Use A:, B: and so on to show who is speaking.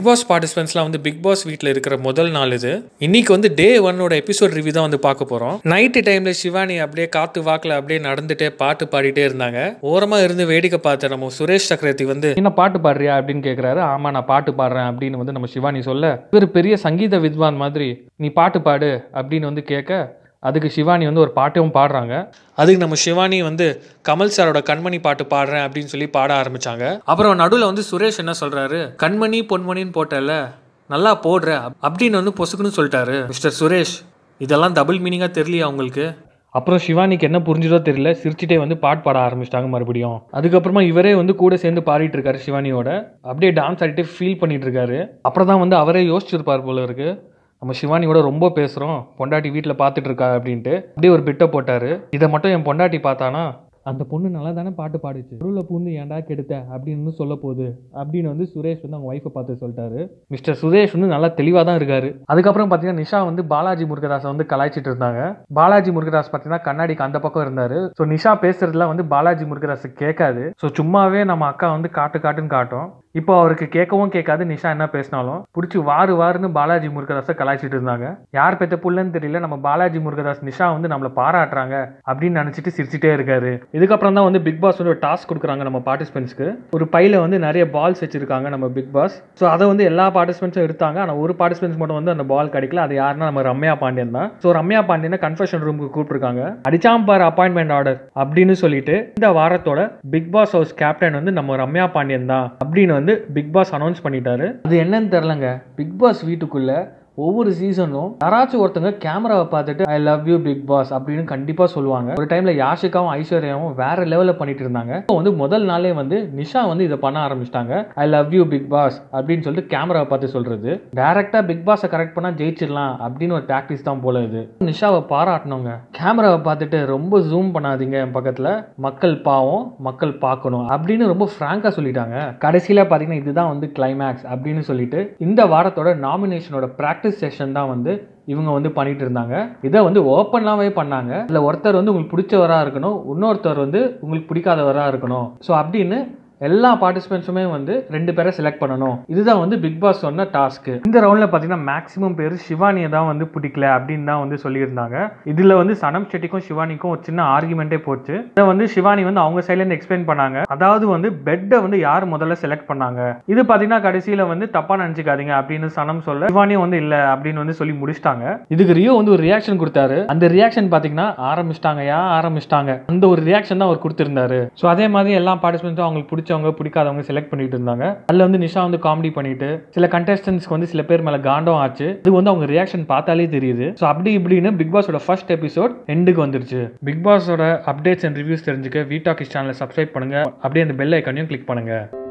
A: pass பார்ட்டிசிபென்ட்ஸ்லாம் வந்து big pass வீட்டில் இருக்கிற முதல் நாள் இது இன்னைக்கு வந்து டே ஒன்னோட எபிசோட் ரிவ்யூ தான் வந்து பார்க்க போகிறோம் நைட்டு டைமில் சிவானி அப்படியே காத்து வாக்கில் அப்படியே நடந்துட்டே பாட்டு பாடிட்டே இருந்தாங்க ஓரமாக இருந்து வேடிக்கை பார்த்த நம்ம சுரேஷ் சக்கரவர்த்தி வந்து
B: என்ன பாட்டு பாடுறியா அப்படின்னு கேட்குறாரு ஆமாம் நான் பாட்டு பாடுறேன் அப்படின்னு வந்து நம்ம சிவானி சொல்ல இவர் பெரிய சங்கீத வித்வான் மாதிரி நீ பாட்டு பாடு அப்படின்னு வந்து கேட்க அதுக்கு சிவானி வந்து ஒரு பாட்டும் பாடுறாங்க
A: அதுக்கு நம்ம சிவானி வந்து கமல் சாரோட கண்மணி பாட்டு பாடுறேன் அப்படின்னு சொல்லி பாட ஆரம்பிச்சாங்க அப்புறம் நடுவில் வந்து சுரேஷ் என்ன சொல்றாரு கண்மணி பொன்மணின்னு போட்டல நல்லா போடுற அப்- அப்படின்னு வந்து பொசுக்குன்னு சொல்லிட்டாரு மிஸ்டர் சுரேஷ் இதெல்லாம் டபுள் மீனிங்காக தெரியலையா உங்களுக்கு
B: அப்புறம் சிவானிக்கு என்ன புரிஞ்சுதோ தெரியல சிரிச்சிட்டே வந்து பாட்டு பாட ஆரம்பிச்சிட்டாங்க மறுபடியும் அதுக்கப்புறமா இவரே வந்து கூட சேர்ந்து பாடிட்டு இருக்காரு சிவானியோட அப்படியே டான்ஸ் ஆடிட்டு ஃபீல் பண்ணிட்டு இருக்காரு அப்புறம் தான் வந்து அவரே யோசிச்சிருப்பார் போல இருக்கு நம்ம சிவானியோட ரொம்ப பேசுகிறோம் பொண்டாட்டி வீட்டில் பார்த்துட்டு இருக்கா அப்படின்ட்டு அப்படியே ஒரு பிட்டை போட்டாரு இதை மட்டும் என் பொண்டாட்டி பார்த்தானா அந்த பொண்ணு நல்லா தானே பாட்டு பாடுச்சு பொருளை பூந்து ஏன்டா கெடுத்த அப்படின்னு வந்து சொல்ல போகுது அப்படின்னு வந்து சுரேஷ் வந்து அவங்க ஒய்ஃபை பார்த்து சொல்லிட்டாரு மிஸ்டர் சுரேஷ் வந்து நல்லா தெளிவாக தான் இருக்காரு அதுக்கப்புறம் பார்த்தீங்கன்னா நிஷா வந்து பாலாஜி முருகதாஸை வந்து கலாய்ச்சிட்டு இருந்தாங்க பாலாஜி முருகதாஸ் பார்த்தீங்கன்னா கண்ணாடிக்கு அந்த பக்கம் இருந்தாரு ஸோ நிஷா பேசுறதுலாம் வந்து பாலாஜி முருகதாஸ் கேட்காது ஸோ சும்மாவே நம்ம அக்கா வந்து காட்டு காட்டுன்னு காட்டும் இப்போ அவருக்கு கேட்கவும் கேட்காது நிஷா என்ன பேசினாலும் பிடிச்சி வாரு வாருன்னு பாலாஜி முருகதாஸை கலாய்ச்சிட்டு இருந்தாங்க யார் பெத்த புள்ளன்னு தெரியல நம்ம பாலாஜி முருகதாஸ் நிஷா வந்து நம்மளை பாராட்டுறாங்க அப்படின்னு நினச்சிட்டு சிரிச்சிட்டே இருக்காரு இதுக்கப்புறம் தான் வந்து பிக் பாஸ் வந்து ஒரு டாஸ்க் கொடுக்குறாங்க நம்ம பார்ட்டிசிபென்ட்ஸ்க்கு ஒரு பையில வந்து நிறைய பால்ஸ் வச்சிருக்காங்க நம்ம பிக் பாஸ் ஸோ அதை வந்து எல்லா பார்ட்டிசிபென்ட்ஸும் எடுத்தாங்க ஆனால் ஒரு பார்ட்டிசிபென்ட்ஸ் மட்டும் வந்து அந்த பால் கிடைக்கல அது யாருன்னா நம்ம ரம்யா பாண்டியன் தான் ஸோ ரம்யா பாண்டியனை கன்ஃபெஷன் ரூமுக்கு கூப்பிட்டுருக்காங்க அடிச்சாம் பார் அப்பாயின்மெண்ட் ஆர்டர் அப்படின்னு சொல்லிட்டு இந்த வாரத்தோட பிக் பாஸ் ஹவுஸ் கேப்டன் வந்து நம்ம ரம்யா பாண்டியன் தான் அப்படின்னு வந்து பிக் பாஸ் அனௌன்ஸ் பண்ணிட்டாரு அது என்னன்னு தெரிலங்க பிக் பாஸ் வீட்டுக்குள்ள ஒவ்வொரு சீசனும் யாராச்சும் ஒருத்தங்க கேமராவை பார்த்துட்டு I love you Bigg Boss அப்படின்னு கண்டிப்பாக சொல்லுவாங்க ஒரு டைம்ல யாஷிகாவும் ஐஸ்வர்யாவும் வேற லெவலில் பண்ணிட்டு இருந்தாங்க இப்போ வந்து முதல் நாளே வந்து நிஷா வந்து இதை பண்ண ஆரம்பிச்சிட்டாங்க I love you Bigg Boss அப்படின்னு சொல்லிட்டு கேமராவை பார்த்து சொல்றது டைரக்டா பிக் பாஸை கரெக்ட் பண்ணா ஜெயிச்சிடலாம் அப்படின்னு ஒரு டாக்டிஸ் தான் போல இது நிஷாவை பாராட்டணுங்க கேமராவை பார்த்துட்டு ரொம்ப ஜூம் பண்ணாதீங்க என் பக்கத்துல மக்கள் பாவம் மக்கள் பார்க்கணும் அப்படின்னு ரொம்ப ஃப்ராங்கா சொல்லிட்டாங்க கடைசியில பாத்தீங்கன்னா இதுதான் வந்து கிளைமேக்ஸ் அப்படின்னு சொல்லிட்டு இந்த வாரத்தோட நாமினேஷனோட ப்ராக்டிஸ் செஷன் தான் வந்து இவங்க வந்து பண்ணிட்டு இருந்தாங்க இதை வந்து ஓப்பன்லாவே பண்ணாங்க இதுல ஒருத்தர் வந்து உங்களுக்கு பிடிச்சவரா இருக்கணும் இன்னொருத்தர் வந்து உங்களுக்கு பிடிக்காதவரா இருக்கணும் ஸோ அப்படின்னு எல்லா பார்ட்டிசிபென்ட்ஸுமே வந்து ரெண்டு பேரை செலக்ட் பண்ணணும் இதுதான் வந்து பிக் பாஸ் சொன்ன டாஸ்க் இந்த ரவுண்டில் பார்த்தீங்கன்னா மேக்ஸிமம் பேர் சிவானியை தான் வந்து பிடிக்கல அப்படின்னு தான் வந்து சொல்லியிருந்தாங்க இதில் வந்து சனம் செட்டிக்கும் சிவானிக்கும் ஒரு சின்ன ஆர்குமெண்ட்டே போச்சு இதை வந்து சிவானி வந்து அவங்க சைட்லேருந்து எக்ஸ்பிளைன் பண்ணாங்க அதாவது வந்து பெட்டை வந்து யார் முதல்ல செலக்ட் பண்ணாங்க இது பார்த்தீங்கன்னா கடைசியில் வந்து தப்பாக நினச்சிக்காதீங்க அப்படின்னு சனம் சொல்ல சிவானியும் வந்து இல்லை அப்படின்னு வந்து சொல்லி முடிச்சிட்டாங்க இதுக்கு ரியோ வந்து ஒரு ரியாக்ஷன் கொடுத்தாரு அந்த ரியாக்ஷன் பார்த்தீங்கன்னா ஆரம்பிச்சிட்டாங்கயா ஆரம்பிச்சிட்டாங்க அந்த ஒரு ரியாக்ஷன் தான் அவர் கொடுத்திருந்தாரு ஸோ அதே மாதிரி எல்லா பார்ட்டிசிபென்ட்ஸும் அவங்களுக்கு பிடிச்சவங்க பிடிக்காதவங்க செலக்ட் பண்ணிட்டு இருந்தாங்க அதில் வந்து நிஷா வந்து காமெடி பண்ணிட்டு சில கண்டஸ்டன்ஸ்க்கு வந்து சில பேர் மேலே காண்டம் ஆச்சு இது வந்து அவங்க ரியாக்ஷன் பார்த்தாலே தெரியுது ஸோ அப்படி இப்படின்னு பிக் பாஸோட ஃபர்ஸ்ட் எபிசோட் எண்டுக்கு வந்துருச்சு பிக் பாஸோட அப்டேட்ஸ் அண்ட் ரிவ்யூஸ் தெரிஞ்சுக்க வீ டாக்கிஸ் சேனலை சப்ஸ்கிரைப் பண்ணுங்க அப்படியே அந்த பெல் ஐக்கனையும் கிளிக் பண்ணுங்க